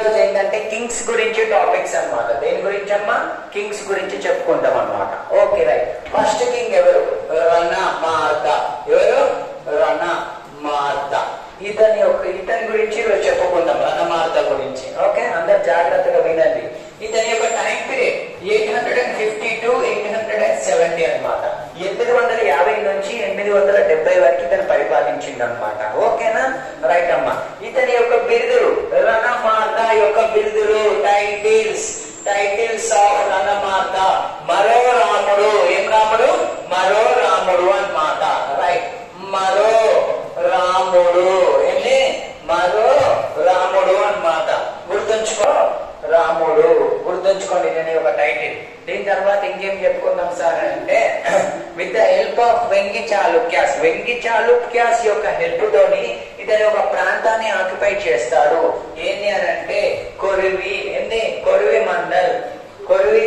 రోజు ఏంటంటే కింగ్స్ గురించి టాపిక్స్ అన్నమాట దేని గురించి అమ్మా కింగ్స్ గురించి చెప్పుకుంటాం అన్నమాట ఓకే రైట్ ఫస్ట్ కింగ్ ఎవరు రణ మార్ద ఎవరు రణ మార్ద ఇతని యొక్క ఇతని గురించి ఈరోజు చెప్పుకుందాం రణమార్త గురించి ఓకే అందరు జాగ్రత్తగా వినండి ఇతని యొక్క time period eight hundred and fifty to eight hundred and seventy అనమాట ఎనిమిది వందల యాభై నుంచి ఎనిమిది వందల డెబ్బై వరకు ఇతను పరిపాలించింది అనమాట ఓకేనా రైట్ అమ్మా ఇతని యొక్క బిరుదులు రణమార్త యొక్క బిరుదులు టైటిల్స్ టైటిల్స్ ఆఫ్ రణమార్త మరో రాముడు ఏం రాముడు మరో రాముడు అన్నమాట రైట్ మరో రాముడు ఏంటి మరో రాముడు అన్నమాట గుర్తుంచుకో రాముడు గుర్తుంచుకోండి నేను ఒక టైటిల్ దీని తర్వాత ఇంకేం చెప్పుకుందాం సార్ అంటే with the help of Vengi Chalukyas Vengi Chalukyas యొక్క హెల్ప్ తోని ఇతని ఒక ప్రాంతాన్ని ఆక్యుపై చేస్తాడు ఏంటి అని అంటే కొరివి ఏంటి కొరివి మండల్ కొరివి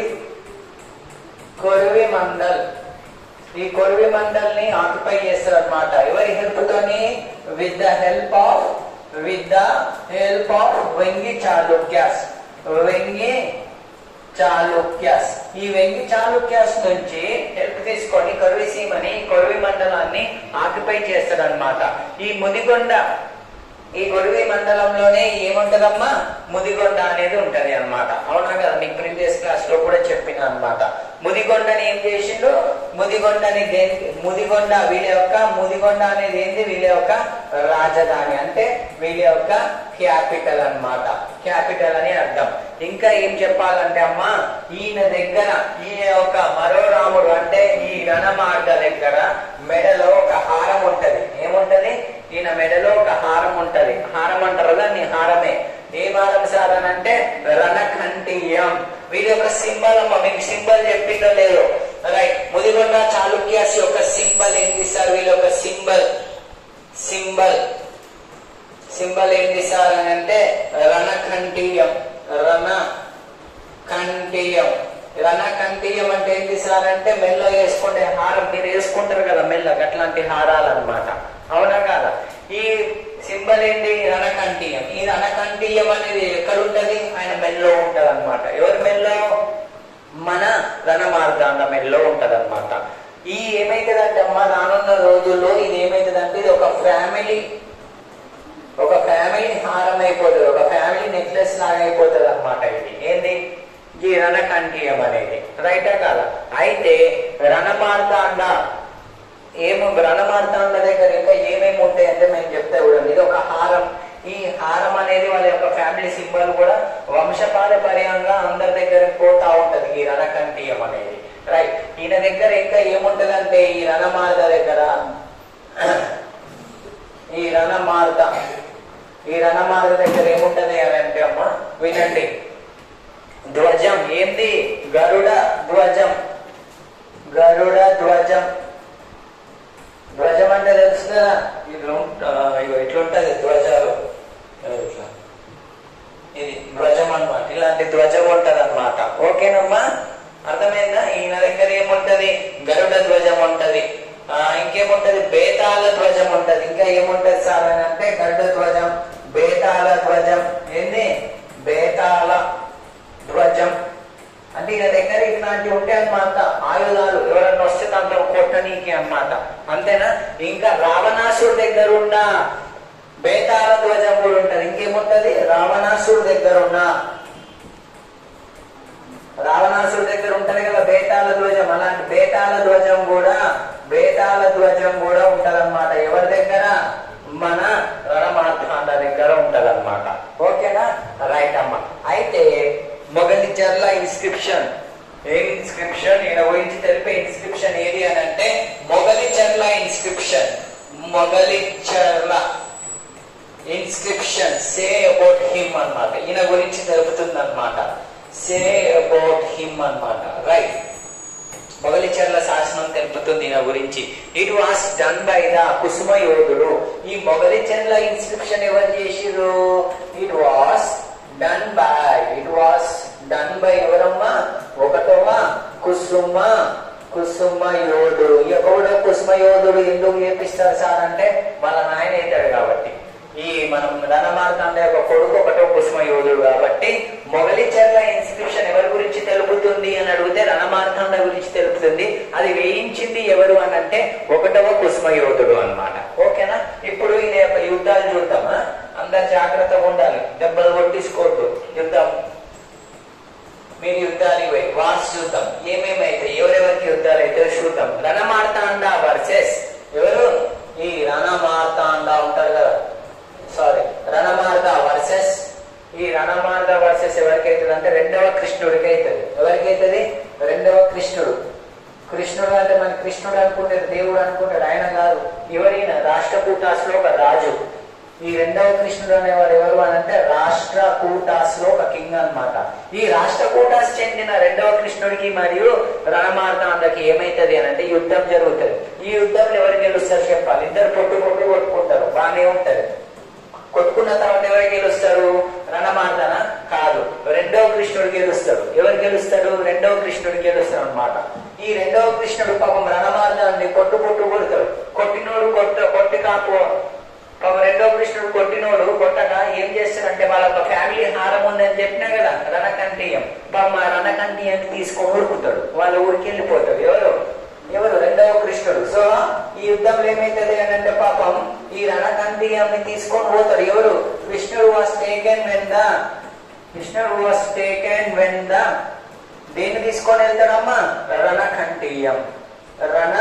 కొరివి మండల్ ఈ కొరివి మండల్ ని ఆక్యుపై చేస్తారు అనమాట ఎవరి హెల్ప్ తోని with the help of with the help of Vengi Chalukyas Vengi Chalukyas ఈ వెంగి చాళుక్యాస్ నుంచి హెల్ప్ తీసుకొని కొరివి సీమని కొరివి మండలాన్ని ఆక్యుపై చేస్తాడనమాట ఈ ముదిగొండ ఈ కొరివి మండలంలోనే ఏముంటదమ్మా ముదిగొండ అనేది ఉంటది అన్నమాట అవునా కదా మీకు ప్రీవియస్ క్లాస్ లో కూడా చెప్పిన అన్నమాట ముదిగొండని ఏం చేసిండు ముదిగొండని దేనికి ముదిగొండ వీళ్ళ యొక్క ముదిగొండ అనేది ఏంది వీళ్ళ యొక్క రాజధాని అంటే వీళ్ళ యొక్క క్యాపిటల్ అన్నమాట క్యాపిటల్ అని అర్థం ఇంకా ఏం చెప్పాలంటే అమ్మా ఈయన దగ్గర ఈయన యొక్క మరో రాముడు అంటే ఈ రణమార్గ దగ్గర మెడలో ఒక హారం ఉంటది ఏముంటది ఈయన మెడలో ఒక హారం ఉంటది హారం అంటారు దాన్ని హారమే ఏ హారం సార్ అని అంటే రణఖంటీయం వీడి యొక్క సింబల్ అమ్మ మీకు సింబల్ చెప్పిందో లేదో రైట్ ముదిగొండ చాళుక్యాస్ యొక్క సింబల్ ఏంటి సార్ వీళ్ళ యొక్క సింబల్ సింబల్ సింబల్ ఏంటి సార్ అని అంటే రణఖంటీయం రణ కంఠీయం రణకంఠీయం అంటే ఏంటి సార్ అంటే మెల్ల వేసుకుంటే హారం మీరు వేసుకుంటారు కదా మెల్ల అట్లాంటి హారాలు అనమాట అవునా కాదా ఈ సింబల్ ఏంటి రణకంఠీయం ఈ రణకంఠీయం అనేది ఎక్కడ ఉంటది ఆయన మెల్లో ఉంటది అనమాట ఎవరి మెల్లో మన రణమార్గాండ మెల్లో ఉంటది అనమాట ఈ ఏమైతుందంటే అమ్మా రానున్న రోజుల్లో ఇది ఏమైతుందంటే ఇది ఒక ఫ్యామిలీ ఒక ఫ్యామిలీ హారం అయిపోతుంది ఒక ఫ్యామిలీ నెక్లెస్ లాగా అయిపోతుంది అనమాట ఇది ఏంది ఈ రణకంఠీయం అనేది రైటా కాదా అయితే రణమార్తాండ ఏమో రణమార్తాండ దగ్గర ఇంకా ఏమేమి ఉంటాయి అంటే మేము చెప్తే చూడండి ఇది ఒక హారం ఈ హారం అనేది వాళ్ళ యొక్క ఫ్యామిలీ సింబల్ కూడా వంశపారపర్యంగా అందరి దగ్గరికి పోతా ఉంటది ఈ రణకంఠీయం అనేది రైట్ ఈయన దగ్గర ఇంకా ఏముంటదంటే ఈ రణమార్గ దగ్గర ఈ రణమార్గ ఈ రణమార్గ దగ్గర ఏముంటది అని అంటే అమ్మ వినండి ధ్వజం ఏంది గరుడ ధ్వజం గరుడ ధ్వజం ధ్వజం అంటే తెలుసు కదా ఇట్లా ఉంట- ఇగో ఇట్లుంటది ధ్వజాలు ఇగో ఇట్లా ఇది ధ్వజం అన్నమాట ఇలాంటి ధ్వజం ఉంటది అనమాట ఓకేనమ్మా అర్థమైందా ఈయన దగ్గర ఏముంటది గరుడ ధ్వజం ఉంటది ఆ, ఇంకేముంటది బేతాళ ధ్వజం ఉంటది ఇంకా ఏముంటది సార్ అని అంటే గరుడ ధ్వజం బేతాళ ధ్వజం ఏంది బేతాళ ధ్వజం అంటే ఈయన దగ్గర ఇట్లాంటివి ఉంటాయి అన్నమాట ఆయుధాలు ఎవరన్నా వస్తే దాంట్లో కొట్టనీకి అన్నమాట అంతేనా ఇంకా రావణాసుడి దగ్గర ఉన్న బేతాళ ధ్వజం కూడా ఉంటది ఇంకేముంటది రావణాసుడి దగ్గర ఉన్న రావణాసుడి దగ్గర ఉంటది కదా బేతాళ ధ్వజం అలాంటి బేతాళ ధ్వజం కూడా బేతాళ ధ్వజం కూడా ఉంటదన్నమాట ఎవరి దగ్గర మన రణమార్తాండ దగ్గర ఉంటదన్నమాట ఓకేనా రైట్ అమ్మ అయితే మొగలి చర్ల ఇన్స్క్రిప్షన్ ఏ ఇన్స్క్రిప్షన్ ఈయన గురించి తెలిపే ఇన్స్క్రిప్షన్ ఏది అని అంటే మొగలి Mogalicharla inscription Mogalicharla inscription say about him అన్నమాట ఈయన గురించి తెలుపుతుంది అనమాట సే అబౌట్ హిమ్ అన్నమాట రైట్ మొగలిచర్ల శాసనం తెలుపుతుంది ఈయన గురించి it was done by the Kusuma యోధుడు ఈ మొగలిచర్ల ఇన్స్క్రిప్షన్ ఎవరు చేసిరు it was done by it was done by ఎవరమ్మా ఒకటవ కుసుమ కుసుమ యోధుడు ఎవడ కుసుమ యోధుడు ఎందుకు చేపిస్తారు సార్ అంటే వాళ్ళ నాయన అవుతాడు కాబట్టి ఈ మనం రణమార్తాండ యొక్క కొడుకు ఒకటో కుసుమ యోధుడు కాబట్టి మొగలిచెర్ల ఇన్స్క్రిప్షన్ ఎవరి గురించి తెలుపుతుంది అని అడిగితే రణమార్తాండ గురించి తెలుపుతుంది అది వేయించింది ఎవరు అని అంటే ఒకటవ కుసుమ యోధుడు అన్నమాట ఓకేనా ఇప్పుడు ఈయన యొక్క యుద్ధాలు చూద్దామా అందరు జాగ్రత్తగా ఉండాలి దెబ్బలు కొట్టించుకోవద్దు యుద్ధం మీరు యుద్ధాలు ఇవి వార్స్ చూద్దాం ఏమేమైతే ఎవరెవరికి యుద్ధాలు అయితే చూద్దాం రణమార్తాండ వర్సెస్ ఎవరు ఈ రణమార్తాండ ఉంటారు కదా సారీ రణమార్ద వర్సెస్ ఈ రణమార్ద వర్సెస్ ఎవరికి అవుతుంది అంటే రెండవ కృష్ణుడికి అవుతుంది ఎవరికి అవుతుంది రెండవ కృష్ణుడు కృష్ణుడు అంటే మన కృష్ణుడు అనుకుంటాడు దేవుడు అనుకుంటాడు ఆయన కాదు ఎవరైన రాష్ట్రకూటాసులో ఒక రాజు ఈ రెండవ కృష్ణుడు అనేవాడు ఎవరు అని అంటే రాష్ట్ర కూటాస్లో ఒక కింగ్ అన్నమాట ఈ రాష్ట్ర కూటాస్ చెందిన రెండవ కృష్ణుడికి మరియు రణమార్తాండకి ఏమైతది అని అంటే యుద్ధం జరుగుతుంది ఈ యుద్ధంలో ఎవరు గెలుస్తారు చెప్పాలి ఇద్దరు పొట్టు పొట్టు కొట్టుకుంటారు బాగానే ఉంటది కొట్టుకున్న తర్వాత ఎవరు గెలుస్తారు రణమార్దన కాదు రెండవ కృష్ణుడు గెలుస్తాడు ఎవరు గెలుస్తాడు రెండవ కృష్ణుడు గెలుస్తాడు అన్నమాట ఈ రెండవ కృష్ణుడు పాపం రణమార్దాన్ని కొట్టు కొట్టు కొడతాడు కొట్టినోడు కొట్ట కొట్టి కాపు పాపం రెండవ కృష్ణుడు కొట్టినోడు కొట్టగా ఏం చేస్తాడంటే వాళ్ళ ఒక ఫ్యామిలీ హారం ఉందని చెప్పినా కదా రణకంఠీయం పాపం ఆ రణకంఠీయాన్ని తీసుకొని ఊరుకుంటాడు వాళ్ళ ఊరికి వెళ్ళిపోతాడు ఎవరు ఎవరు రెండవ కృష్ణుడు సో ఈ యుద్ధంలో ఏమైతుంది అని అంటే పాపం ఈ రణకంఠీయాన్ని తీసుకొని పోతాడు ఎవరు కృష్ణుడు వాస్ టేకెన్ వెన్ ద కృష్ణుడు వాస్ టేకెన్ వెన్ ద దేన్ని తీసుకొని వెళ్తాడమ్మా రణకంఠీయం రణ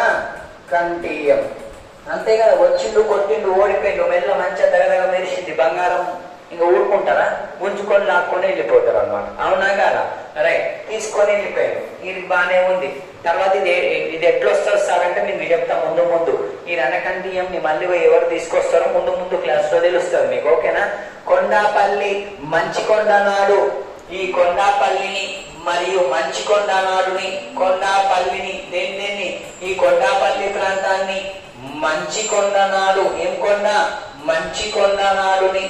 కంఠీయం అంతే కదా వచ్చిండు కొట్టిండు ఓడిపోయిండు మెల్ల మంచిగా దగ్గరగా మెరిసింది బంగారం ఇంకా ఊరుకుంటారా ఉంచుకొని లాక్కొని వెళ్ళిపోతారు అనమాట అవునా కాదా రైట్ తీసుకొని వెళ్ళిపోయారు ఇది బానే ఉంది తర్వాత ఇది ఇది ఎట్లా వస్తారు సార్ అంటే మీకు చెప్తా ముందు ముందు ఈ రణకంఠీయం ని మళ్ళీ ఎవరు తీసుకొస్తారో ముందు ముందు క్లాస్ లో తెలుస్తుంది మీకు ఓకేనా కొండాపల్లి మంచికొండ నాడు ఈ కొండాపల్లిని మరియు మంచికొండ నాడుని కొండాపల్లిని దేన్ని దేన్ని ఈ కొండాపల్లి ప్రాంతాన్ని మంచికొండ నాడు ఏం కొండ మంచికొండ నాడుని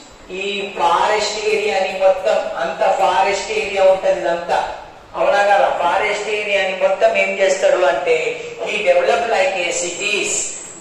ఈ ఫారెస్ట్ ఏరియాని మొత్తం అంత ఫారెస్ట్ ఏరియా ఉంటది ఇదంతా అవునా కదా ఫారెస్ట్ ఏరియాని మొత్తం ఏం చేస్తాడు అంటే ఈ డెవలప్ లైక్ ఏ సిటీస్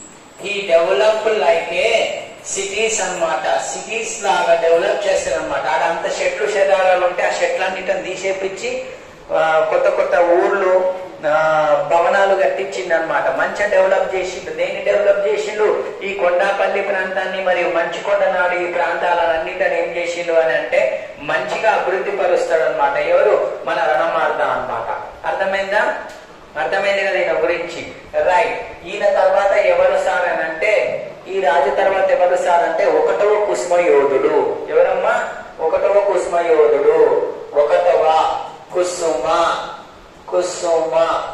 ఈ డెవలప్ లైక్ ఏ సిటీస్ అన్నమాట సిటీస్ లాగా డెవలప్ చేస్తారు అనమాట ఆడ అంత చెట్లు శరీరాలు ఉంటే ఆ చెట్లన్నిటిని తీసేపించి ఆ, కొత్త కొత్త ఊర్లు ఆ, భవనాలు కట్టించిండు అనమాట మంచిగా డెవలప్ చేసిండు దేన్ని డెవలప్ చేసిండు ఈ కొండాపల్లి ప్రాంతాన్ని మరియు మంచుకొండ నాడు ఈ ప్రాంతాలన్నిటిని ఏం చేసిండు అని అంటే మంచిగా అభివృద్ధి పరుస్తాడు అనమాట ఎవరు మన రణమార్ద అన్నమాట అర్థమైందా అర్థమైంది కదా ఈయన గురించి రైట్ ఈయన తర్వాత ఎవరు సార్ అని అంటే ఈ రాజు తర్వాత ఎవరు సార్ అంటే ఒకటవ కుసుమ యోధుడు ఎవరమ్మా ఒకటవ కుసుమ యోధుడు ఒకటవ కుసుమ కుసుమ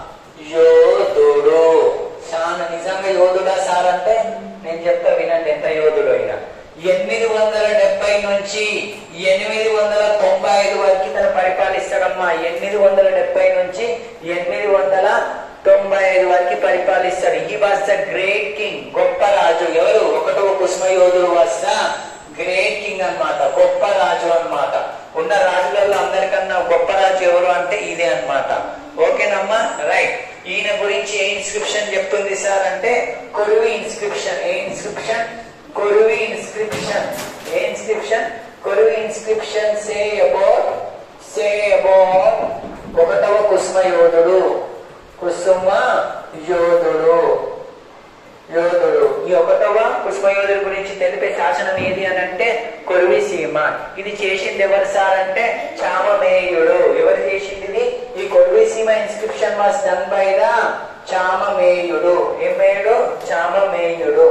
యోధుడు చాలా నిజంగా యోధుడా సార్ అంటే నేను చెప్తా వినండి ఎంత యోధుడు అయినా ఎనిమిది వందల డెబ్బై నుంచి ఎనిమిది వందల తొంభై ఐదు వరకు తను పరిపాలిస్తాడమ్మా ఎనిమిది వందల డెబ్బై నుంచి ఎనిమిది వందల తొంభై ఐదు వరకు పరిపాలిస్తాడు ఈ వాస్ ద గ్రేట్ కింగ్ గొప్ప రాజు ఎవరు ఒకటో కుసుమ యోధుడు వాస్ ద గ్రేట్ కింగ్ అన్నమాట గొప్ప రాజు అన్నమాట ఉన్న రాజులలో అందరికన్నా గొప్ప రాజు ఎవరు అంటే ఇదే అన్నమాట ఓకేనమ్మా రైట్ ఈయన గురించి ఏ ఇన్స్క్రిప్షన్ చెప్తుంది సార్ అంటే Korivi inscription a inscription Korivi inscription a inscription Korivi inscription say about say about ఒకటవ కుసుమ యోధుడు కుసుమ యోధుడు యోధుడు ఈ ఒకటవ పుష్పయోధుడి గురించి తెలిపే శాసనం ఏది అని అంటే కొరివి సీమ ఇది చేసింది ఎవరు సార్ అంటే చామమేయుడు ఎవరు చేసింది ఇది ఈ కొరివి సీమ inscription was done by the చామమేయుడు ఏం మేయుడు చామమేయుడు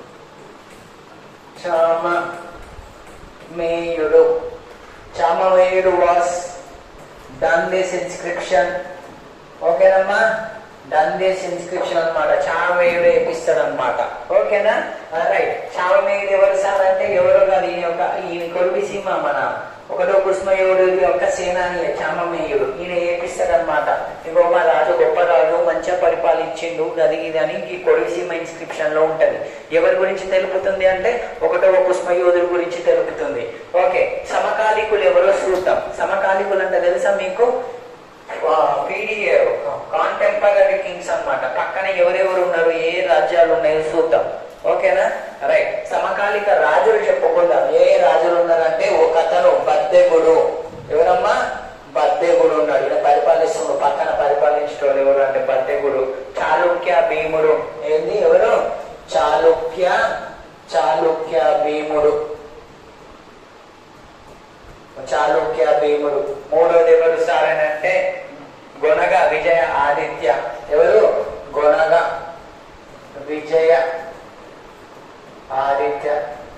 చామమేయుడు చామమేయుడు వాస్ డన్ దిస్ ఇన్స్క్రిప్షన్ ఓకేనమ్మా డన్ దిస్ ఇన్స్క్రిప్షన్ అనమాట చావమేయుడు వేపిస్తాడు అనమాట ఓకేనా రైట్ చావమేయుడు ఎవరు సార్ అంటే ఎవరు కాదు ఈయన యొక్క ఈయన కొడుకు సీమ మన ఒకటో కుష్మయుడు యొక్క సేనాని చామమేయుడు ఈయన ఏపిస్తాడు అనమాట ఇంకో మా రాజు గొప్ప రాజు మంచిగా పరిపాలించిండు గది ఇది అని ఈ కొడుకు సీమ ఇన్స్క్రిప్షన్ లో ఉంటది ఎవరి గురించి తెలుపుతుంది అంటే ఒకటవ కుష్మయోధుడు గురించి తెలుపుతుంది ఓకే సమకాలికులు ఎవరో చూద్దాం సమకాలికులు అంటే తెలుసా మీకు కాంటెంపరీ కింగ్స్ అన్నమాట పక్కన ఎవరెవరు ఉన్నారు ఏ రాజ్యాలు ఉన్నాయో చూద్దాం ఓకేనా రైట్ సమకాలిక రాజులు చెప్పుకుందాం ఏ రాజులు ఉన్నారంటే ఒక అతను బద్దెగుడు ఎవరమ్మా బద్దెగుడు ఉన్నాడు ఈయన పరిపాలిస్తున్నాడు పక్కన పరిపాలించేటోడు ఎవరు అంటే బద్దెగుడు చాళుక్య భీముడు ఏంది ఎవరు చాళుక్య చాళుక్య భీముడు చాళుక్య భీముడు మూడోది ఎవరు సార్ అని అంటే గొనగ విజయ ఆదిత్య ఎవరు గొనగ విజయ ఆదిత్య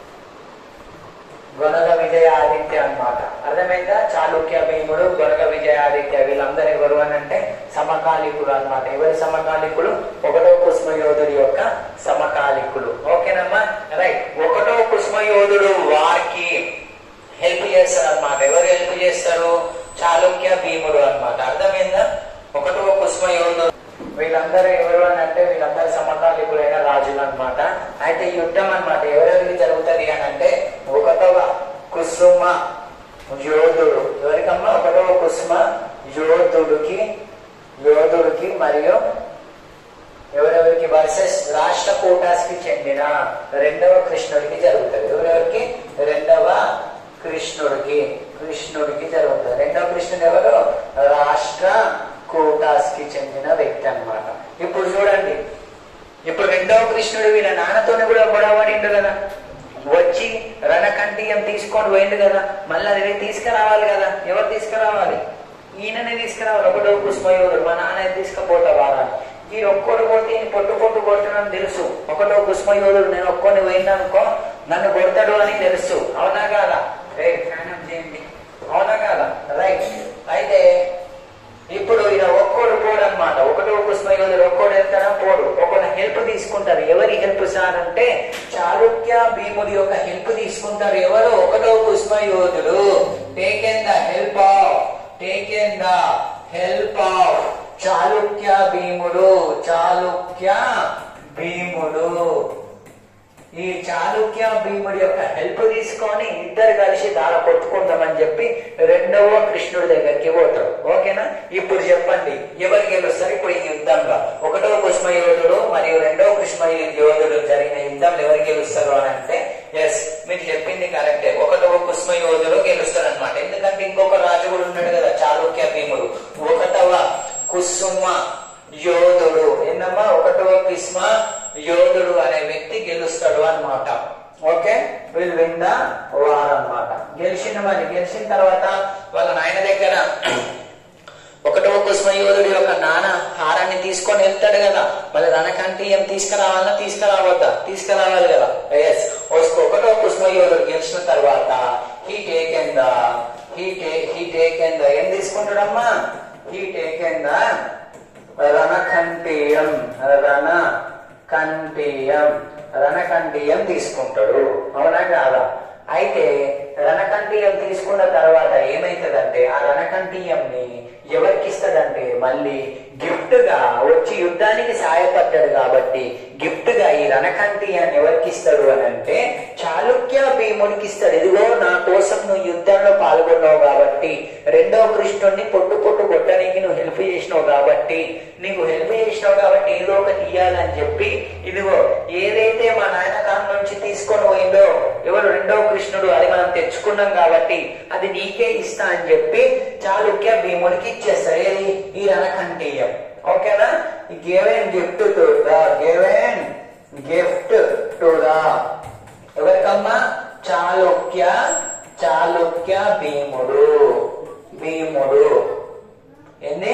గొనగ విజయ ఆదిత్య అన్నమాట అర్థమైందా చాళుక్య భీముడు గొనగ విజయ ఆదిత్య వీళ్ళందరూ ఎవరు అని అంటే సమకాలికులు అన్నమాట ఎవరి సమకాలికులు ఒకటో కుష్మయోధుడి యొక్క సమకాలికులు ఓకేనమ్మా రైట్ ఒకటో కుష్మయోధుడు వారికి హెల్ప్ చేస్తారు అన్నమాట ఎవరు హెల్ప్ చేస్తారు చాళుక్య భీముడు అన్నమాట అర్థమైందా ఒకటో కుష్మయోధుడు వీళ్ళందరూ ఎవరు అని అంటే వీళ్ళందరూ సమకాలికులైన రాజులు అన్నమాట అయితే యుద్ధం అన్నమాట ఎవరెవరికి జరుగుతుంది అని అంటే ఒకటవ కుసుమ యోధుడు ఎవరికమ్మా ఒకటవ కుసుమ యోధుడికి యోధుడికి మరియు ఎవరెవరికి వర్సెస్ రాష్ట్ర కోటాస్కి చెందిన రెండవ కృష్ణుడికి జరుగుతుంది ఎవరెవరికి రెండవ కృష్ణుడికి కృష్ణుడికి జరుగుతుంది రెండవ కృష్ణుడు ఎవరు రాష్ట్ర కోటాస్ కి చెందిన వ్యక్తి అన్నమాట ఇప్పుడు చూడండి ఇప్పుడు రెండవ కృష్ణుడు వీళ్ళ నాన్నతోనే కూడా గొడవడిండు కదా వచ్చి రణకంఠీయం తీసుకొని పోయిండు కదా మళ్ళీ అది తీసుకురావాలి కదా ఎవరు తీసుకురావాలి ఈయననే తీసుకురావాలి ఒకటో పుష్పయోధుడు మా నాన్న తీసుకుపోతావారా ఈ ఒక్కడు పోతే ఈయన పొట్టు పొట్టు కొట్టడం తెలుసు ఒకటో పుష్పయోధుడు నేను ఒక్కొని పోయిందనుకో నన్ను కొడతాడు అని తెలుసు అవునా కాదా రే ధ్యానం చేయండి అవునా కాదా రైట్ అయితే ఇప్పుడు ఈయన ఒక్కోడు పోడు అనమాట ఒకటో పుష్పయోధుడు ఒక్కోడు వెళ్తాడా పోడు ఒకడు హెల్ప్ తీసుకుంటారు ఎవరి హెల్ప్ సార్ అంటే చాళుక్య భీముడి యొక్క హెల్ప్ తీసుకుంటారు ఎవరు ఒకటో పుష్పయోధుడు taken the help of taken the help of Chalukya భీముడు చాళుక్య భీముడు ఈ చాళుక్య భీముడి యొక్క హెల్ప్ తీసుకొని ఇద్దరు కలిసి దార కొట్టుకుందామని చెప్పి రెండవ కృష్ణుడి దగ్గరికి పోతాడు ఓకేనా ఇప్పుడు చెప్పండి ఎవరు గెలుస్తారు ఇప్పుడు ఈ యుద్ధంలో ఒకటో కృష్ణ యోధుడు మరియు రెండవ కృష్ణ యోధుడు జరిగిన యుద్ధంలో ఎవరు గెలుస్తారు అని అంటే ఎస్ మీరు చెప్పింది కరెక్టే ఒకటవ కుష్మ యోధుడు గెలుస్తాడు అనమాట ఎందుకంటే ఇంకొక రాజు కూడా ఉన్నాడు కదా చాళుక్య భీముడు ఒకటవ కుసుమ యోధుడు ఏందమ్మా ఒకటవ కిస్మ యోధుడు అనే వ్యక్తి గెలుస్తాడు అన్నమాట ఓకే వీళ్ళు విన్ ద వార్ అన్నమాట గెలిచిన మరి గెలిచిన తర్వాత వాళ్ళ నాయన దగ్గర ఒకటో కుష్మ యోధుడి యొక్క నాన్న హారాన్ని తీసుకొని వెళ్తాడు కదా మళ్ళీ రణకంటి ఏం తీసుకురావాలన్నా తీసుకురావద్దా తీసుకురావాలి కదా ఎస్ ఒకటో కుష్మ యోధుడు గెలిచిన తర్వాత he taken the he take he taken the ఏం తీసుకుంటాడమ్మా హీ టేకెన్ ద రణకంఠీయం రణ కంఠీయం రణకంఠీయం తీసుకుంటాడు అవునా కాదా అయితే రణకంఠీయం తీసుకున్న తర్వాత ఏమైతుందంటే ఆ రణకంఠీయంని ఎవరికి ఇస్తాడంటే మళ్ళీ గిఫ్ట్ గా వచ్చి యుద్ధానికి సాయపడ్డాడు కాబట్టి గిఫ్ట్ గా ఈ రణకంఠీయాన్ని ఎవరికి ఇస్తాడు అని అంటే చాళుక్య భీముడికి ఇస్తాడు ఇదిగో నా కోసం నువ్వు యుద్ధంలో పాల్గొన్నావు కాబట్టి రెండో కృష్ణుడిని పొట్టు పొట్టు కొట్టడానికి నువ్వు హెల్ప్ చేసినావు కాబట్టి నీకు హెల్ప్ చేసినావు కాబట్టి ఏదో ఒకటి ఇయ్యాలని చెప్పి ఇదిగో ఏదైతే మా నాయన కాలం నుంచి తీసుకొని పోయిందో ఎవరు రెండో కృష్ణుడు అది మనం తెచ్చుకున్నాం కాబట్టి అది నీకే ఇస్తా అని చెప్పి చాళుక్య భీముడికి ఇచ్చేస్తాడు ఏది ఈ రణకంఠీయం ఓకేనా given gift to the given gift to the ఎవరికమ్మా చాళుక్య చాళుక్య భీముడు భీముడు ఏంది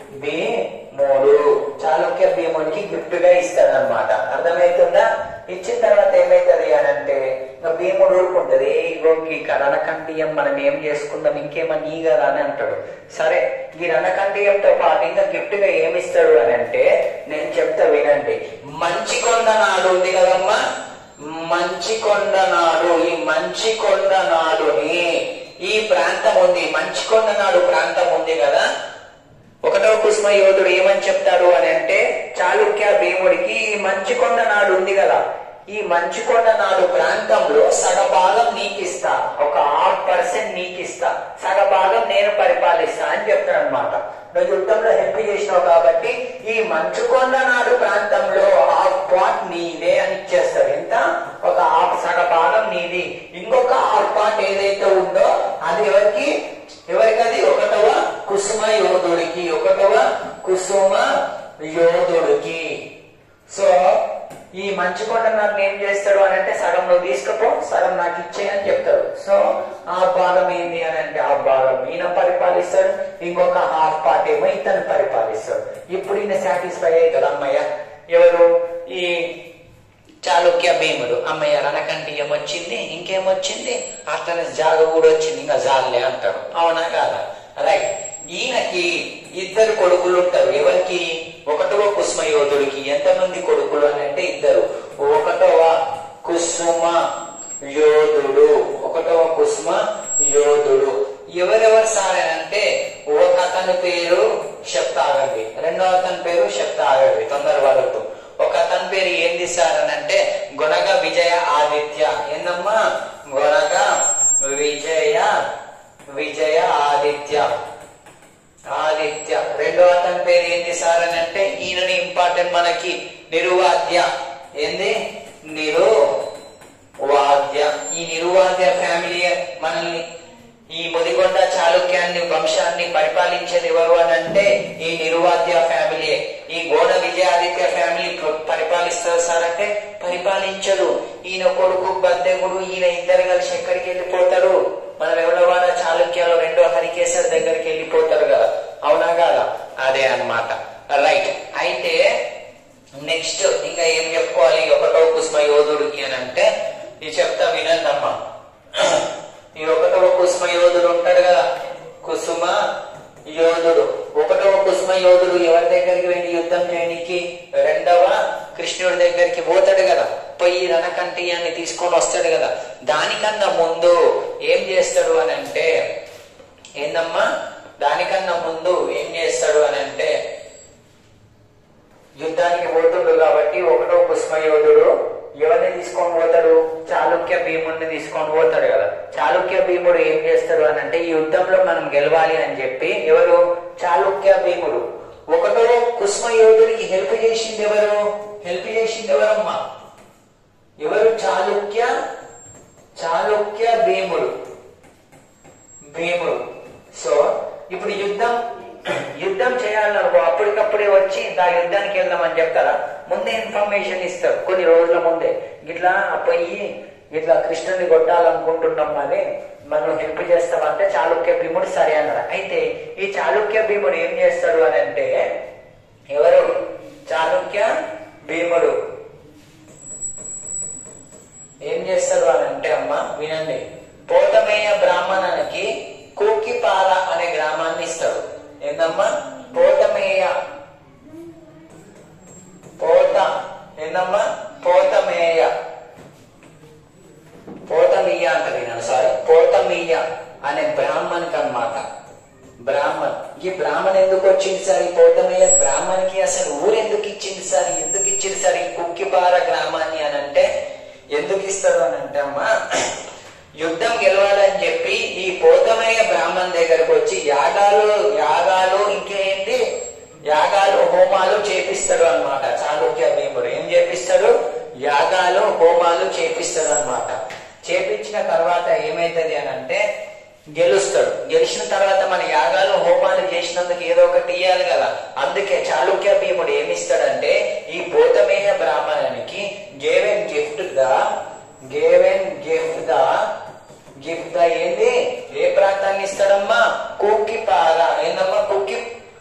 భీముడు చాళుక్య భీముడికి గిఫ్ట్ గా ఇస్తాడనమాట అర్థమవుతుందా ఇచ్చిన తర్వాత ఏమైతది అని అంటే ఇంకా భీముడు ఊరుకుంటది "ఏ, ఇగో ఈ రణకంఠీయం మనం ఏం చేసుకుందాం ఇంకేమన్నా నీ కదా అని అంటాడు సరే ఈ రణకంఠీయంతో పాటు ఇంకా గిఫ్ట్ గా ఏమి ఇస్తాడు అని అంటే నేను చెప్తా వినండి మంచి కొండ నాడు ఉంది కదమ్మా మంచి కొండ నాడు ఈ మంచి కొండ నాడుని ఈ ప్రాంతం ఉంది మంచి కొండ నాడు ప్రాంతం ఉంది కదా ఒకటో కుష్మ యోధుడు ఏమని చెప్తాడు అని అంటే చాళుక్య భీముడికి ఈ మంచుకొండ నాడు ఉంది కదా ఈ మంచుకొండ నాడు ప్రాంతంలో సగభాగం నీకిస్తా ఒక హాఫ్ పర్సెంట్ నీకిస్తా సగభాగం నేను పరిపాలిస్తా అని చెప్తాడు అనమాట నువ్వు యుద్ధంలో హెల్ప్ చేసినావు కాబట్టి ఈ మంచుకొండ నాడు ప్రాంతంలో హాఫ్ పార్ట్ నీదే అని ఇచ్చేస్తాడు ఎంత ఒక హాఫ్ సగ భాగం నీది ఇంకొక హాఫ్ పార్ట్ ఏదైతే ఉందో అది ఎవరికి ఎవరికి అది ఒకటవ కుసుమ యోధుడికి ఒకటవ కుసుమ యోధుడికి సో ఈ మంచుకొండ నాకు ఏం చేస్తాడు అని అంటే సగం నువ్వు తీసుకపో సగం నాకు ఇచ్చే అని చెప్తాడు సో ఆ భాగం ఏంది అని అంటే ఆ భాగం ఈయన పరిపాలిస్తాడు ఇంకొక హాఫ్ పార్ట్ ఏమో ఇతను పరిపాలిస్తాడు ఇప్పుడు ఈయన సాటిస్ఫై అవుతాడు అమ్మయ్య ఎవరు ఈ చాళుక్య భీముడు అమ్మయ్య రణకంటి ఏమొచ్చింది ఇంకేమొచ్చింది అతని జాగ కూడా వచ్చింది ఇంకా జాలే అంటాడు అవునా కాదా రైట్ ఈయనకి ఇద్దరు కొడుకులు ఉంటారు ఎవరికి ఒకటవ కుసుమ యోధుడికి ఎంతమంది కొడుకులు అని అంటే ఇద్దరు ఒకటవ కుసుమ యోధుడు ఒకటవ కుసుమ యోధుడు ఎవరెవరు సార్ అని అంటే ఒక అతని పేరు చెప్తాగండి రెండవ అతని పేరు చెప్తాగండి తొందర వరకు ఒక అతని పేరు ఏంది సార్ అని అంటే గుణగ విజయ ఆదిత్య ఏందమ్మా గుణగ విజయ విజయ ఆదిత్య ఆదిత్య రెండో అతని పేరు ఏంది సార్ అని అంటే ఈయనని ఇంపార్టెంట్ మనకి నిరువాద్య ఏంది నిరు వాద్య ఈ నిరువాద్య ఫ్యామిలీ మనల్ని ఈ ముదిగొండ చాళుక్యాన్ని వంశాన్ని పరిపాలించేది ఎవరు అని అంటే ఈ నిరువాద్య ఫ్యామిలీ ఈ గోడ విజయాదిత్య ఫ్యామిలీ పరిపాలిస్తారు సార్ అంటే పరిపాలించదు ఈయన కొడుకు బద్దెగుడు ఈయన ఇద్దరు కలిసి ఎక్కడికి వెళ్ళిపోతారు మన ఎవడవాడ చాళుక్యాలు రెండో హరికేశ్వర్ దగ్గరికి వెళ్ళిపోతారు కదా అవునా కాదా అదే అన్నమాట రైట్ అయితే నెక్స్ట్ ఇంకా ఏం చెప్పుకోవాలి ఒకటో కుసుమ యోధుడికి అని అంటే ఇది చెప్తా వినండి అమ్మా ఈ ఒకటవ కుసుమ యోధుడు ఉంటాడు కదా కుసుమ యోధుడు ఒకటవ కుసుమ యోధుడు ఎవరి దగ్గరికి వెళ్ళి యుద్ధం చేయడానికి రెండవ కృష్ణుడి దగ్గరికి పోతాడు కదా పోయి రణకంఠీయాన్ని తీసుకొని వస్తాడు కదా దానికన్నా ముందు ఏం చేస్తాడు అని అంటే ఏందమ్మా దానికన్నా ముందు ఏం చేస్తాడు అని అంటే యుద్ధానికి పోతుండు కాబట్టి ఒకటో పుష్పయోధుడు ఎవరిని తీసుకొని పోతాడు చాళుక్య భీముడిని తీసుకొని పోతాడు కదా చాళుక్య భీముడు ఏం చేస్తాడు అని అంటే ఈ యుద్ధంలో మనం గెలవాలి అని చెప్పి ఎవరు చాళుక్య భీముడు ఒకటో కుష్మయోధుడికి హెల్ప్ చేసింది ఎవరు హెల్ప్ చేసింది ఎవరమ్మా ఎవరు చాళుక్య చాళుక్య భీముడు భీముడు సో ఇప్పుడు యుద్ధం యుద్ధం చేయాలనుకో అప్పటికప్పుడే వచ్చి దా యుద్ధానికి వెళ్దామని చెప్తారా ముందే ఇన్ఫర్మేషన్ ఇస్తారు కొన్ని రోజుల ముందే ఇట్లా పోయి ఇట్లా కృష్ణుని కొట్టాలనుకుంటున్నాం అని మనం హెల్ప్ చేస్తామంటే చాళుక్య భీముడు సరే అన్నారు అయితే ఈ చాళుక్య భీముడు ఏం చేస్తాడు అని అంటే ఎవరు చాళుక్య భీముడు ఏం చేస్తాడు అని అంటే అమ్మ వినండి పోతమేయ బ్రాహ్మణునికి కూకిపాల అనే గ్రామాన్ని ఇస్తాడు ఏందమ్మా పోతమేయ పోత ఏందమ్మా పోతమేయ పోతమీయ అంటది నేను సారీ పోతమీయ అనే బ్రాహ్మణికి అన్నమాట బ్రాహ్మణ్ ఈ బ్రాహ్మణ్ ఎందుకు వచ్చింది సార్ ఈ పోతమయ్య బ్రాహ్మణ్కి అసలు ఊరు ఎందుకు ఇచ్చింది సార్ ఎందుకు ఇచ్చింది సార్ ఈ కుక్కిపార గ్రామాన్ని అని అంటే ఎందుకు ఇస్తారు అని అంటే అమ్మా యుద్ధం గెలవాలని చెప్పి ఈ పోతమయ్య బ్రాహ్మణ్ దగ్గరకు వచ్చి యాగాలు యాగాలు ఇంకేంటి యాగాలు హోమాలు చేపిస్తాడు అన్నమాట చాళుక్య భీముడు ఏం చేపిస్తాడు యాగాలు హోమాలు చేపిస్తాడు అన్నమాట చేపించిన తర్వాత ఏమైతది అని అంటే గెలుస్తాడు గెలిచిన తర్వాత మన యాగాలు హోమాలు చేసినందుకు ఏదో ఒకటి ఇయ్యాలి కదా అందుకే చాళుక్య భీముడు ఏమిస్తాడంటే ఈ పోతమేయ బ్రాహ్మణునికి given gift the given gift the gift the ఏంది ఏ ప్రాంతాన్ని ఇస్తాడమ్మా కుక్కిపార ఏందమ్మా కుక్కి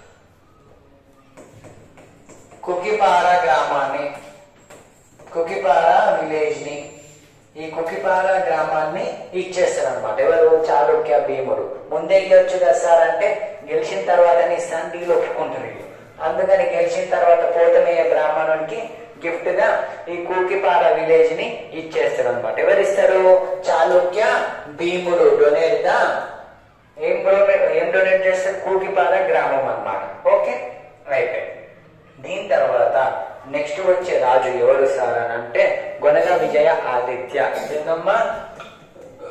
కుక్కిపార గ్రామాన్ని కుకిపార విలేజ్ ని ఈ కుకిపార గ్రామాన్ని ఇచ్చేస్తాడు అనమాట ఎవరు చాళుక్య భీముడు ముందే ఇవ్వచ్చు కదా సార్ అంటే గెలిచిన తర్వాత ఇస్తాను డీల్ ఒప్పుకుంటారు వీళ్ళు. అందుకని గెలిచిన తర్వాత పోతమయ్యే బ్రాహ్మణునికి గిఫ్ట్ గా ఈ కూకిపార విలేజ్ ని ఇచ్చేస్తాడు అనమాట ఎవరిస్తారు చాళుక్య భీముడు డొనేట్ ద ఏం డొనేట్ ఏం డొనేట్ చేస్తారు కూకిపార గ్రామం అన్నమాట ఓకే రైట్ దీని తర్వాత నెక్స్ట్ వచ్చే రాజు ఎవరు సార్ అని అంటే గొనగ విజయ ఆదిత్య ఏందమ్మా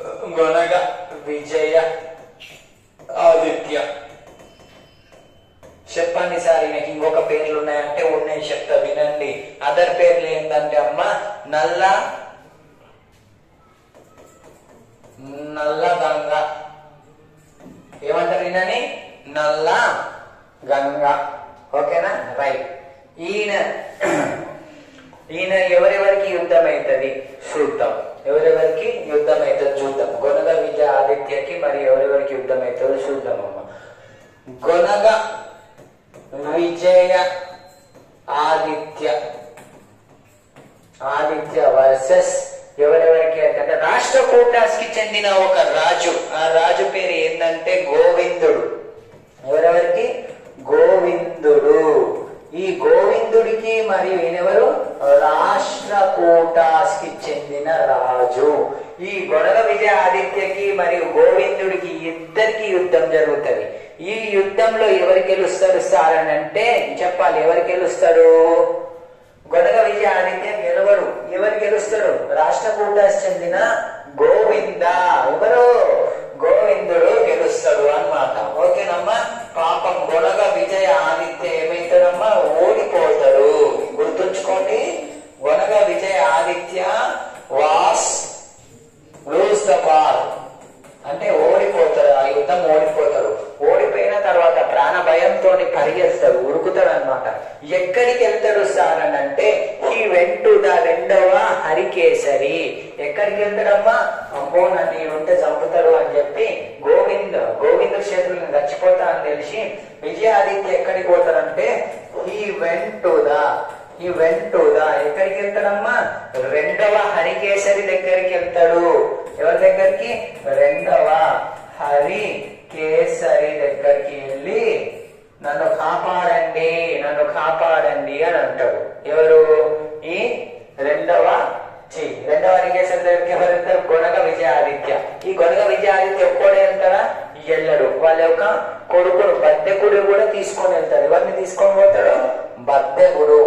గొనగ విజయ ఆదిత్య ఉన్నాయంటే ఉన్నాయి చెప్తా వినండి అదర్ పేర్లు ఏంటంటే అమ్మ నల్ల నల్ల గంగ ఏమంటారు ఈయనని నల్ల గంగ ఓకేనా రైట్ ఈయన ఈయన ఎవరెవరికి యుద్ధం అవుతుంది చూద్దాం ఎవరెవరికి యుద్ధం అవుతుంది చూద్దాం గొనగ విజయ ఆదిత్యకి మరి ఎవరెవరికి యుద్ధం అవుతుందో చూద్దాం అమ్మ గొనగ విజయ ఆదిత్య ఆదిత్య వర్సెస్ ఎవరెవరికి అంటే రాష్ట్ర కి చెందిన ఒక రాజు ఆ రాజు పేరు ఏంటంటే గోవిందుడు ఎవరెవరికి గోవిందుడు ఈ గోవిందుడికి మరియు ఈయనెవరు రాష్ట్ర కి చెందిన రాజు ఈ గొడవ విజయ ఆదిత్యకి మరియు గోవిందుడికి ఇద్దరికి యుద్ధం జరుగుతుంది ఈ యుద్ధంలో ఎవరు గెలుస్తారు సార్ అని అంటే చెప్పాలి ఎవరు గెలుస్తారు గొడగ విజయ ఆదిత్య గెలవడు ఎవరు గెలుస్తారు రాష్ట్ర కూటాస్ చెందిన గోవింద ఎవరు గోవిందుడు గెలుస్తాడు అన్నమాట ఓకేనమ్మా పాపం గొడగ విజయ ఆదిత్య ఏమైతాడమ్మా ఓడిపోతాడు గుర్తుంచుకోండి Gonaga Vijaya Aditya was lose the ball అంటే ఓడిపోతారు ఆ యుద్ధం ఓడిపోతారు ఓడిపోయిన తర్వాత ప్రాణ భయంతో పరిగెత్తాడు ఉరుకుతాడు అనమాట ఎక్కడికి వెళ్తాడు సార్ అని అంటే ఈ వెంటు ద రెండవ హరికేసరి ఎక్కడికి వెళ్తాడమ్మా అమ్మో నన్ను ఈ ఉంటే చంపుతాడు అని చెప్పి గోవింద్ గోవింద చేతులు చచ్చిపోతా అని తెలిసి విజయాదిత్య ఎక్కడికి పోతాడంటే ఈ వెంటు ద ఈ వెంటు ద ఎక్కడికి వెళ్తాడమ్మా రెండవ హరికేసరి దగ్గరికి వెళ్తాడు ఎవరి దగ్గరికి రెండవ హరి కేసరి దగ్గరికి వెళ్ళి నన్ను కాపాడండి నన్ను కాపాడండి అని అంటాడు ఎవరు ఈ రెండవ చి రెండవ హరికేసరి దగ్గరికి ఎవరు వెళ్తారు గొనగ విజయాదిత్య ఈ గొనగ విజయాదిత్య ఒక్కడే వెళ్తాడా వెళ్ళడు వాళ్ళ యొక్క కొడుకును బద్దెకుడు కూడా తీసుకొని వెళ్తాడు ఎవరిని తీసుకొని పోతాడు బద్దెకుడు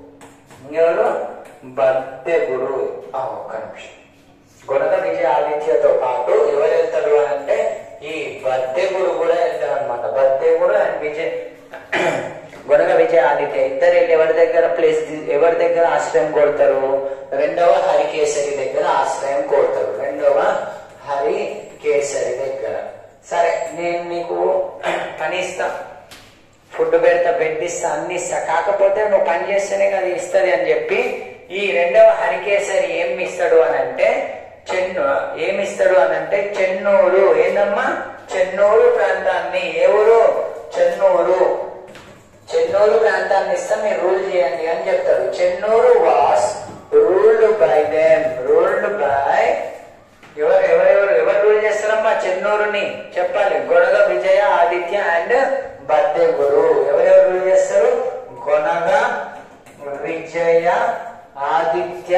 ఎవరు బద్దెకుడు ఆ ఒక్క నిమిషం గుణక విజయ ఆదిత్యతో పాటు ఎవరు వెళ్తారు అని అంటే ఈ బద్దెగుడు కూడా వెళ్తారు అనమాట బద్దెగుడు అండ్ విజయ్ గుణక విజయ ఆదిత్య ఇద్దరు వెళ్ళి ఎవరి దగ్గర ప్లేస్ ఎవరి దగ్గర ఆశ్రయం కొడతారు రెండవ హరికేసరి దగ్గర ఆశ్రయం కొడతారు రెండవ హరి కేసరి దగ్గర సరే నేను నీకు పని ఇస్తా ఫుడ్ పెడతా బెడ్ ఇస్తా అన్ని ఇస్తా కాకపోతే నువ్వు పని చేస్తేనే కదా ఇస్తుంది అని చెప్పి ఈ రెండవ హరికేసరి ఏం ఇస్తాడు అని అంటే చెన్ను ఏమి ఇస్తాడు అని అంటే చెన్నూరు ఏందమ్మా చెన్నూరు ప్రాంతాన్ని ఏ ఊరు చెన్నూరు చెన్నూరు ప్రాంతాన్ని ఇస్తే మీరు రూల్ చేయండి అని చెప్తారు Chennur was ruled by them ruled by ఎవరు ఎవరెవరు ఎవరు రూల్ చేస్తారమ్మా చెన్నూరుని చెప్పాలి గొనగ విజయ ఆదిత్య అండ్ బద్దె గురు ఎవరెవరు రూల్ చేస్తారు గొనగ విజయ ఆదిత్య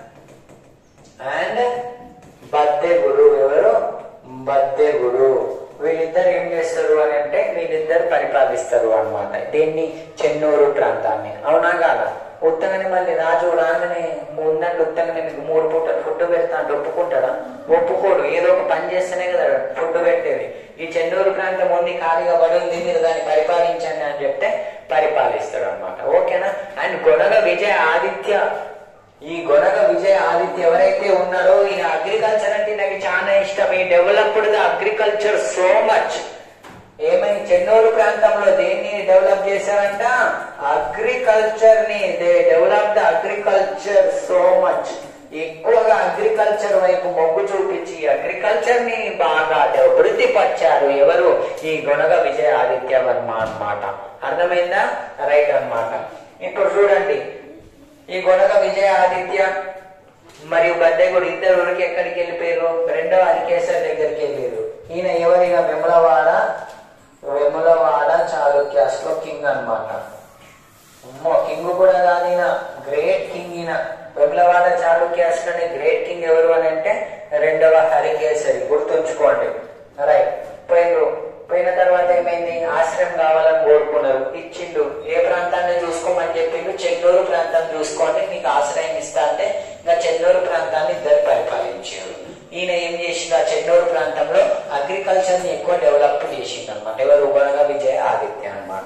అండ్ బద్దె గురు ఎవరు బద్దె గురు వీళ్ళిద్దరు ఏం చేస్తారు అని అంటే వీళ్ళిద్దరు పరిపాలిస్తారు అన్నమాట దీన్ని చెన్నూరు ప్రాంతాన్ని అవునా కాదా ఉత్తగానే మళ్ళీ రాజు రాగానే ముందంటే ఉత్తగానే మీకు మూడు పూటలు ఫుడ్ పెడతా అంటే ఒప్పుకుంటాడా ఒప్పుకోడు ఏదో ఒక పని చేస్తేనే కదా ఫుడ్ పెట్టేది ఈ చెన్నూరు ప్రాంతం ఉంది ఖాళీగా పడి ఉంది మీరు దాన్ని పరిపాలించండి అని చెప్తే పరిపాలిస్తాడు అనమాట ఓకేనా అండ్ గొడగ విజయ ఆదిత్య ఈ గొడగ విజయ ఆదిత్య ఎవరైతే ఉన్నారో ఈయన అగ్రికల్చర్ అంటే నాకు చాలా ఇష్టం ఈ developed the agriculture so much ఏమని చెన్నూరు ప్రాంతంలో దేన్ని డెవలప్ చేశారంట అగ్రికల్చర్ ని they develop the agriculture so much ఎక్కువగా అగ్రికల్చర్ వైపు మొగ్గు చూపించి అగ్రికల్చర్ ని బాగా అభివృద్ధి పరిచారు ఎవరు ఈ గొనగ విజయ ఆదిత్య వర్మ అన్నమాట అర్థమైందా రైట్ అన్నమాట ఇప్పుడు చూడండి ఈ గొనగ విజయ ఆదిత్య మరియు బద్దెగుడు ఇద్దరు ఊరికి ఎక్కడికి వెళ్ళిపోయారు రెండవ హరికేశ్వర దగ్గరికి వెళ్ళారు ఈయన ఎవరిగా వెములవాడ వెములవాడ చాళుక్యాస్ లో కింగ్ అన్నమాట అమ్మో కింగ్ కూడా కాదు ఈయన గ్రేట్ కింగ్ ఈయన వెములవాడ చాళుక్యాస్ లోని గ్రేట్ కింగ్ ఎవరు అని అంటే రెండవ హరికేసరి గుర్తుంచుకోండి రైట్ పోయినరు పోయిన తర్వాత ఏమైంది ఆశ్రయం కావాలని కోరుకున్నారు ఇచ్చిండు ఏ ప్రాంతాన్ని చూసుకోమని చెప్పిండు చెన్నూరు ప్రాంతం చూసుకోండి నీకు ఆశ్రయం ఇస్తా అంటే ఇంకా చెన్నూరు ప్రాంతాన్ని ఇద్దరు పరిపాలించారు ఈయన ఏం చేసిండు ఆ చెన్నూరు ప్రాంతంలో అగ్రికల్చర్ ని ఎక్కువ డెవలప్ చేసిండు అనమాట ఎవరు గొనగ విజయ ఆదిత్య అనమాట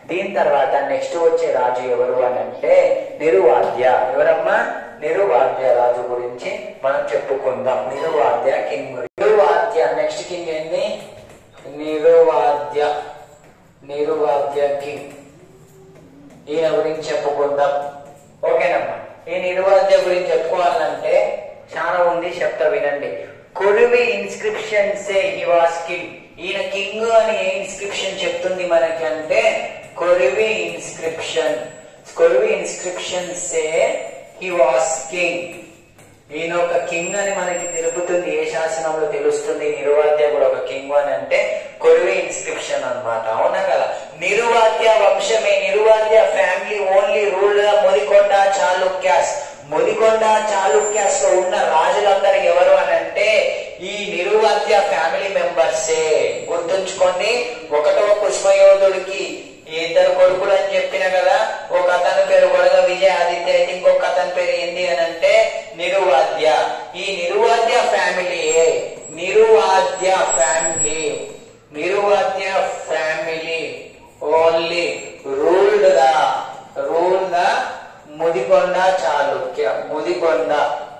దీని తర్వాత నెక్స్ట్ వచ్చే రాజు ఎవరు అని అంటే నిరువాద్య ఎవరమ్మా నిరువాద్య రాజు గురించి మనం చెప్పుకుందాం Niravadya king Niravadya next king ఏంది నిరువాద్య నిరువాద్య కింగ్ ఈయన గురించి చెప్పుకుందాం ఓకేనమ్మా ఈ నిర్వాద్య గురించి చెప్పుకోవాలంటే చాలా ఉంది చెప్తా వినండి Korivi inscription say he was king ఈయన కింగ్ అని ఏ ఇన్స్క్రిప్షన్ చెప్తుంది మనకి అంటే Korivi inscription Korivi inscription say he was king ఈయన ఒక కింగ్ అని మనకి తెలుపుతుంది ఏ శాసనంలో తెలుస్తుంది నిరువాద్య కూడా ఒక కింగ్ అని అంటే కొరివి ఇన్స్క్రిప్షన్ అన్నమాట అవునా కదా నిరువాద్య వంశమే Niravadya family only rule Mudikonda Chalukyas Mudikonda Chalukyas లో ఉన్న రాజులందరూ ఎవరు అని అంటే ఈ నిరువాద్య ఫ్యామిలీ మెంబర్సే గుర్తుంచుకోండి ఒకటో పుష్పయోధుడికి ఇద్దరు కొడుకులు అని చెప్పిన కదా ఒక అతని పేరు గొడగ విజయ ఆదిత్య అయితే ఇంకొక అతని పేరు ఏంది అని అంటే నిరువాద్య ఈ Niravadya family Niravadya family Niravadya family only ruled the rule the Mudikonda Chalukya Mudikonda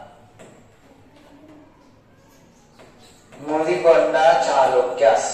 Mudikonda Chalukyas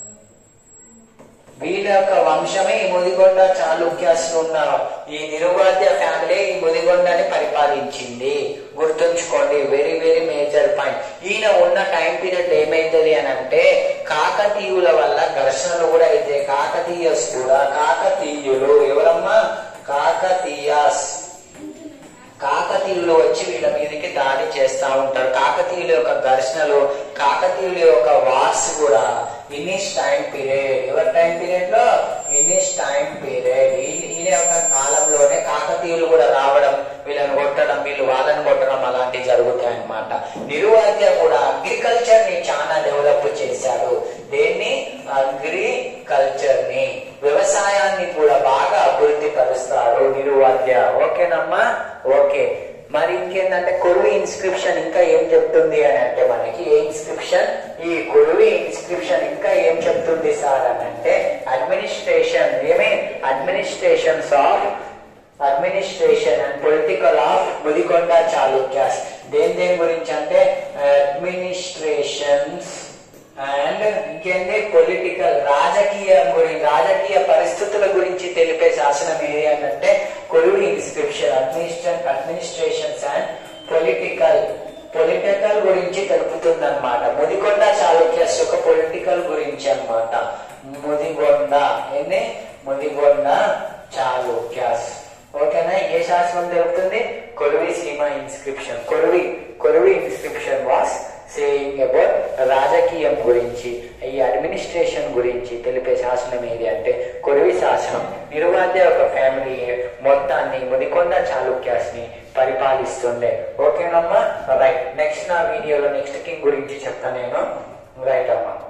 వీళ్ళ యొక్క వంశమే ఈ ముదిగొండ చాళుక్యాస్ ఉన్న ఈ నిరువాద్య ఫ్యామిలీ ఈ ముదిగొండని పరిపాలించింది గుర్తుంచుకోండి వెరీ వెరీ మేజర్ పాయింట్ ఈయన ఉన్న టైం పీరియడ్ ఏమైతుంది అని అంటే కాకతీయుల వల్ల ఘర్షణలు కూడా అయితే కాకతీయస్ కూడా కాకతీయులు ఎవరమ్మా కాకతీయాస్ కాకతీయులు వచ్చి వీళ్ళ మీదకి దాడి చేస్తా ఉంటారు కాకతీయుల యొక్క ఘర్షణలు కాకతీయుల యొక్క వార్స్ కూడా ఇనిష్ టైం పీరియడ్ ఎవరి టైం పీరియడ్ లో ఇనిష్ టైం పీరియడ్ ఈయన యొక్క కాలంలోనే కాకతీయులు కూడా రావడం వీళ్ళని కొట్టడం వీళ్ళు వాళ్ళని కొట్టడం అలాంటివి జరుగుతాయి అన్నమాట నిరువాద్య కూడా అగ్రికల్చర్ ని చాలా డెవలప్ చేశారు దేన్ని అగ్రికల్చర్ ని వ్యవసాయాన్ని కూడా బాగా అభివృద్ధి పరుస్తాడు నిరువాద్య ఓకేనమ్మా ఓకే మరి ఇంకేంటంటే కొరువి ఇన్స్క్రిప్షన్ ఇంకా ఏం చెప్తుంది అని అంటే మనకి ఏ ఇన్స్క్రిప్షన్ ఈ కొరువి ఇన్స్క్రిప్షన్ ఇంకా ఏం చెప్తుంది సార్ అని అంటే అడ్మినిస్ట్రేషన్ ఏమి administrations of administration and political of Mudikonda Chalukyas దేని దేని గురించి అంటే అడ్మినిస్ట్రేషన్స్ అండ్ ఇంకేంది పొలిటికల్ రాజకీయం గురించి రాజకీయ పరిస్థితుల గురించి తెలిపే శాసనం ఏది అంటే కొలువు inscription administration administrations and political political గురించి తెలుపుతుంది అనమాట ముదికొండ చాళుక్యస్ యొక్క పొలిటికల్ గురించి అన్నమాట ముదిగొండ ఏంది ముదిగొండ చాళుక్యాస్ ఓకేనా ఏ శాస్త్రం తెలుపుతుంది కొలువి సీమ ఇన్స్క్రిప్షన్ కొలువి కొలువి ఇన్స్క్రిప్షన్ వాస్ సేయింగ్ అబౌట్ రాజకీయం గురించి ఈ అడ్మినిస్ట్రేషన్ గురించి తెలిపే శాసనం ఏది అంటే కొరివి శాసనం నిరువాద్య ఒక ఫ్యామిలీ మొత్తాన్ని ముదికొండ చాళుక్యాస్ ని పరిపాలిస్తుండే ఓకేనమ్మా రైట్ నెక్స్ట్ నా వీడియోలో నెక్స్ట్ కింగ్ గురించి చెప్తాను నేను రైట్ అమ్మా